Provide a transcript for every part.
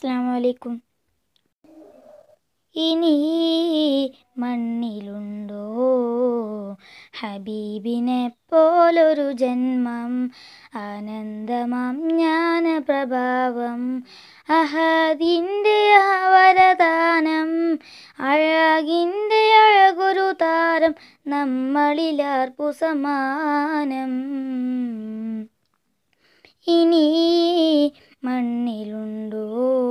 അസ്സാം വലൈക്കും ഇനി മണ്ണിലുണ്ടോ ഹബീബിനെ പോലൊരു ജന്മം ആനന്ദമാം ജ്ഞാനപ്രഭാവം അഹദിൻ്റെ വരദാനം അഴകിൻ്റെ അഴകൊരു താരം നമ്മളിലാർപ്പു സമാനം ഇനി മണ്ണിലുണ്ടോ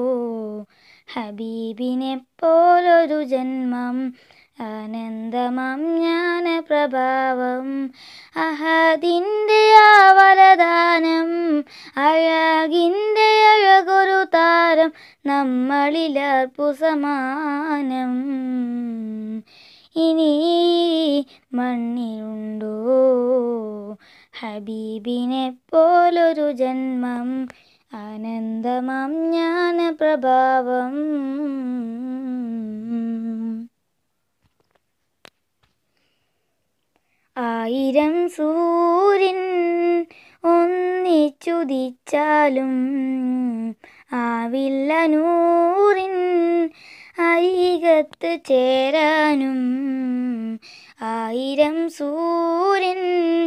ഹബീബിനെ പോലൊരു ജന്മം ആനന്ദമാം ജ്ഞാനപ്രഭാവം അഹദിൻ്റെ വരദാനം അഴകിൻ്റെ അഴകൊരു താരം നമ്മളിലാർപ്പു സമാനം ഇനി മണ്ണിലുണ്ടോ ഹബീബിനെ പോലൊരു ജന്മം ആനന്ദമാം ജ്ഞാനപ്രഭാവം ആയിരം സൂര്യൻ ഒന്നിച്ചുദിച്ചാലും ആവില്ല നൂറിൻ അരികത്ത് ചേരാനും ആയിരം സൂര്യൻ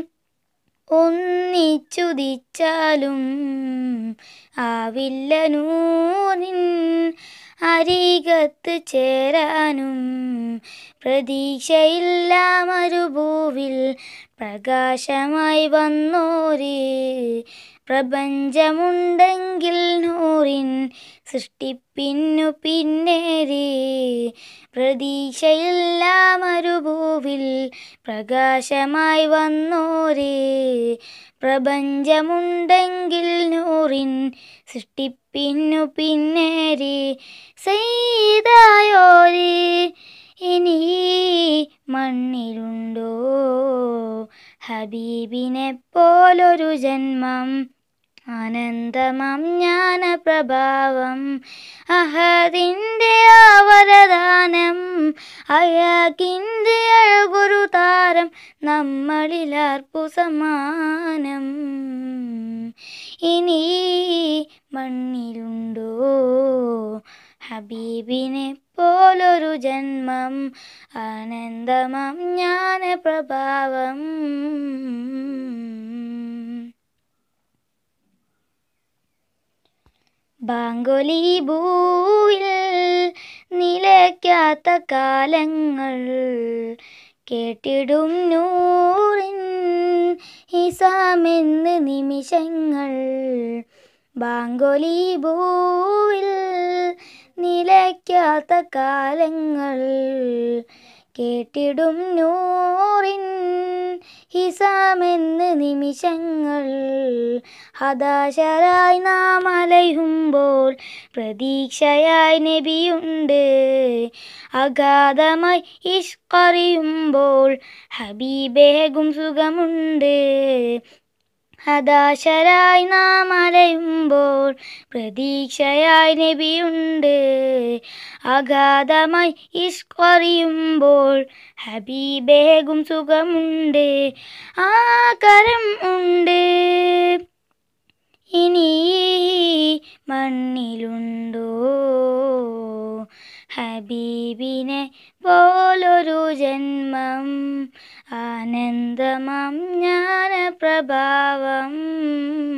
ഒന്നിച്ചുദിച്ചാലും ആവില്ല നൂറിൻ അരികത്ത് ചേരാനും പ്രതീക്ഷയില്ല മരുഭൂവിൽ പ്രകാശമായി വന്നോര് പ്രപഞ്ചമുണ്ടെങ്കിൽ നൂറിൻ സൃഷ്ടിപ്പിന്നു പിന്നേര് പ്രതീക്ഷയില്ല മരുഭൂവിൽ പ്രകാശമായി വന്നോര് പ്രപഞ്ചമുണ്ടെങ്കിൽ നൂറിൻ സൃഷ്ടിപ്പിന്നു പിന്നേര് സെയ്തായോര് ഇനി മണ്ണിലുണ്ടോ ഹബീബിനെ പോലൊരു ജന്മം ആനന്ദമാം ജ്ഞാനപ്രഭാവം അഹദിൻ്റെ ആവരദാനം അഴകിൻ്റെ അഴകൊരു താരം നമ്മളിലാർപ്പു സമാനം ഇനി മണ്ണിലുണ്ടോ ഹബീബിനെ പോലൊരു ജന്മം ആനന്ദമാം ജ്ഞാനപ്രഭാവം ബാങ്കൊലി ഭൂവിൽ നിലയ്ക്കാത്ത കാലങ്ങൾ കേട്ടിടും നൂറിൻ ഹിസാമെന്ന് നിമിഷങ്ങൾ ബാങ്കൊലി ഭൂവിൽ നിലയ്ക്കാത്ത കാലങ്ങൾ കേട്ടിടും നൂറിൻ ഹിസാമെന്ന് നിമിഷങ്ങൾ ഹതാശരായി നാം അലയുമ്പോൾ പ്രതീക്ഷയായി നബിയുണ്ട് അഗാധമായി ഇഷ്കറിയുമ്പോൾ ഹബീബേകും സുഖമുണ്ട് ഹതാശരായി നാം അലയുമ്പോൾ പ്രതീക്ഷയായി നബിയുണ്ട് അഗാധമായി ഇഷ്കറിയുമ്പോൾ ഹബീബേകും സുഖമുണ്ട് ആ കരം ഉണ്ട് ഇനി മണ്ണിലുണ്ടോ ഹബീബിനെ പോലൊരു ജന്മം ആനന്ദമാം ജ്ഞാനപ്രഭാവം